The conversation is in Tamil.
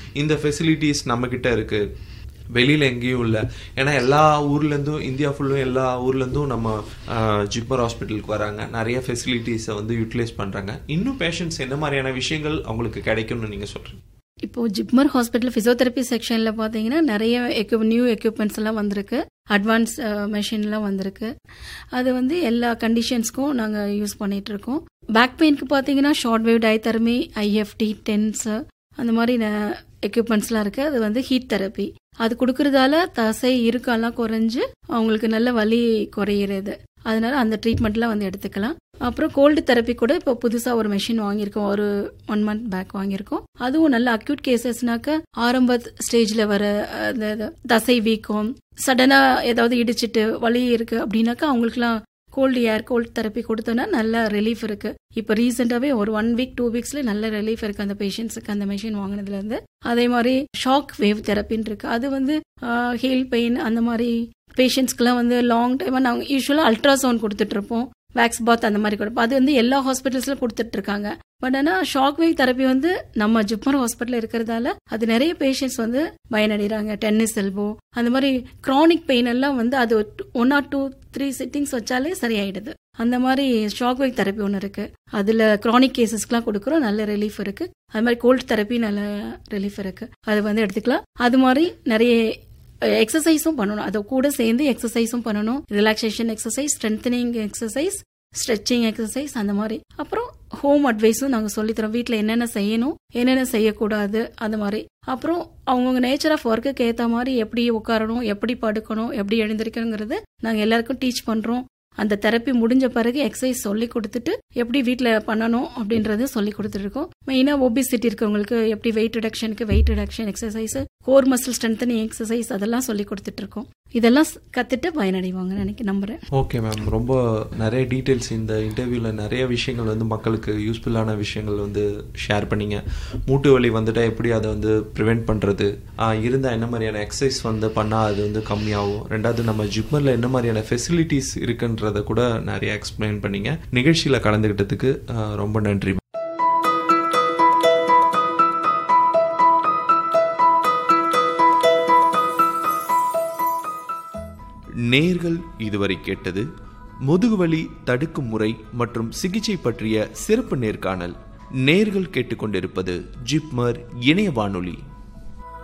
இந்த ஃபெசிலிட்டிஸ் நம்மக்கிட்ட இருக்கு வெளியில எங்கேயும் இல்லை ஏன்னா எல்லா ஊர்லேருந்தும் இந்தியா ஃபுல்லும் எல்லா ஊர்லேருந்தும் நம்ம ஜிப்மர் ஹாஸ்பிட்டலுக்கு வராங்க நிறைய ஃபெசிலிட்டிஸை வந்து யூட்டிலைஸ் பண்ணுறாங்க இன்னும் பேஷண்ட்ஸ் என்ன மாதிரியான விஷயங்கள் அவங்களுக்கு கிடைக்கும்னு நீங்கள் சொல்கிறீங்க இப்போ ஜிப்மர் ஹாஸ்பிட்டல் ஃபிசியோதெரப்பி செக்ஷனில் பார்த்தீங்கன்னா நிறைய எக்யூப் நியூ எக்யூப்மெண்ட்ஸ் எல்லாம் வந்திருக்கு அட்வான்ஸ் மெஷின்லாம் வந்திருக்கு அது வந்து எல்லா கண்டிஷன்ஸ்க்கும் நாங்கள் யூஸ் பண்ணிட்டு இருக்கோம் பேக் பெயினுக்கு பார்த்தீங்கன்னா short wave diathermy IFT TENS அந்த மாதிரி எக்யூப்மெண்ட்ஸ்லாம் இருக்குது அது வந்து ஹீட் தெரப்பி அது கொடுக்கறதால தசை இருக்கெல்லாம் குறைஞ்சு அவங்களுக்கு நல்ல வலி குறையிறது அதனால அந்த ட்ரீட்மெண்ட்லாம் வந்து எடுத்துக்கலாம் அப்புறம் கோல்டு தெரப்பி கூட இப்போ புதுசாக ஒரு மெஷின் வாங்கியிருக்கோம் ஒரு ஒன் மந்த் பேக் வாங்கியிருக்கோம் அதுவும் நல்ல அக்யூட் கேசஸ்னாக்க ஆரம்ப ஸ்டேஜில் வர அந்த தசை வீக்கம் சடனாக ஏதாவது இடிச்சிட்டு வலி இருக்கு அப்படின்னாக்கா அவங்களுக்குலாம் கோல்டு ஏர் கோல்டு தெரப்பி கொடுத்தோன்னா நல்ல ரிலீஃப் இருக்கு இப்போ ரீசெண்டாகவே ஒரு ஒன் வீக் டூ வீக்ஸ்ல நல்ல ரிலீஃப் இருக்கு அந்த பேஷண்ட்ஸுக்கு அந்த மெஷின் வாங்கினதுல இருந்து அதே மாதிரி ஷாக் வேவ் தெரப்பின்னு இருக்கு அது வந்து ஹீல் பெயின் அந்த மாதிரி பேஷண்ட்ஸ்க்குலாம் வந்து லாங் டைமாக நாங்கள் யூஸ்வலாக அல்ட்ராசவுண்ட் கொடுத்துட்டு இருப்போம் வேக்ஸ் பாத் அந்த மாதிரி கொடுப்போம் அது வந்து எல்லா ஹாஸ்பிட்டல்ஸ்ல கொடுத்துட்டு இருக்காங்க பட் ஆனால் ஷாக் வேவ் தெரப்பி வந்து நம்ம ஜிப்மர் ஹாஸ்பிட்டல் இருக்கிறதால அது நிறைய பேஷண்ட்ஸ் வந்து பயனடைகிறாங்க டென்னிஸ் எல்போ அந்த மாதிரி க்ரானிக் பெயின் எல்லாம் வந்து அது one or two three sittings வச்சாலே சரியாயிடுது அந்த மாதிரி ஷாக் வேவ் தெரப்பி ஒன்று இருக்கு அதில் க்ரானிக் கேசஸ்க்குலாம் கொடுக்குறோம் நல்ல ரிலீஃப் இருக்கு அது மாதிரி கோல்டு தெரப்பி நல்ல ரிலீஃப் இருக்கு அது வந்து எடுத்துக்கலாம் அது மாதிரி நிறைய எக்ஸசைஸும் பண்ணணும் அதை கூட சேர்ந்து எக்ஸசைஸும் பண்ணணும் relaxation exercise strengthening exercise stretching exercise அந்த மாதிரி அப்புறம் ஹோம் அட்வைஸும் நாங்கள் சொல்லித்தரோம் வீட்டில் என்னென்ன செய்யணும் என்னென்ன செய்யக்கூடாது அந்த மாதிரி அப்புறம் அவங்கவுங்க நேச்சர் ஆஃப் ஒர்க்குக்கு ஏற்ற மாதிரி எப்படி உட்காரணும் எப்படி படுக்கணும் எப்படி எழுந்திருக்கணுங்கிறது நாங்கள் எல்லாருக்கும் டீச் பண்ணுறோம் அந்த தெரப்பி முடிஞ்ச பிறகு எக்ஸசைஸ் சொல்லி கொடுத்துட்டு எப்படி வீட்டில் பண்ணணும் அப்படின்றது சொல்லி கொடுத்துருக்கோம் மெயினாக ஒபிசிட்டி இருக்கவங்களுக்கு எப்படி வெயிட் ரிடக்ஷனுக்கு weight reduction exercise core muscle strengthening exercise அதெல்லாம் சொல்லி கொடுத்துட்டு இருக்கோம் இதெல்லாம் கத்துட்டு பயனடைவாங்க நினைக்க நம்புறேன் ஓகே மேம் ரொம்ப நிறைய டீட்டெயில்ஸ் இந்த இன்டர்வியூவில் நிறைய விஷயங்கள் வந்து மக்களுக்கு யூஸ்ஃபுல்லான விஷயங்கள் வந்து ஷேர் பண்ணீங்க மூட்டு வலி வந்துட்டா எப்படி அதை வந்து ப்ரிவெண்ட் பண்ணுறது இருந்தால் என்ன மாதிரியான எக்ஸசைஸ் வந்து பண்ணால் அது வந்து கம்மியாகும் ரெண்டாவது நம்ம ஜிப்மரில் என்ன மாதிரியான ஃபெசிலிட்டிஸ் இருக்குன்றத கூட நிறைய எக்ஸ்பிளைன் பண்ணீங்க நிகழ்ச்சியில் கலந்துக்கிட்டதுக்கு ரொம்ப நன்றி நேர்கள் இதுவரை கேட்டது முதுகுவலி தடுக்கும் முறை மற்றும் சிகிச்சை பற்றிய சிறப்பு நேர்காணல் நேர்கள் கேட்டுக்கொண்டிருப்பது ஜிப்மர் இணைய வானொலி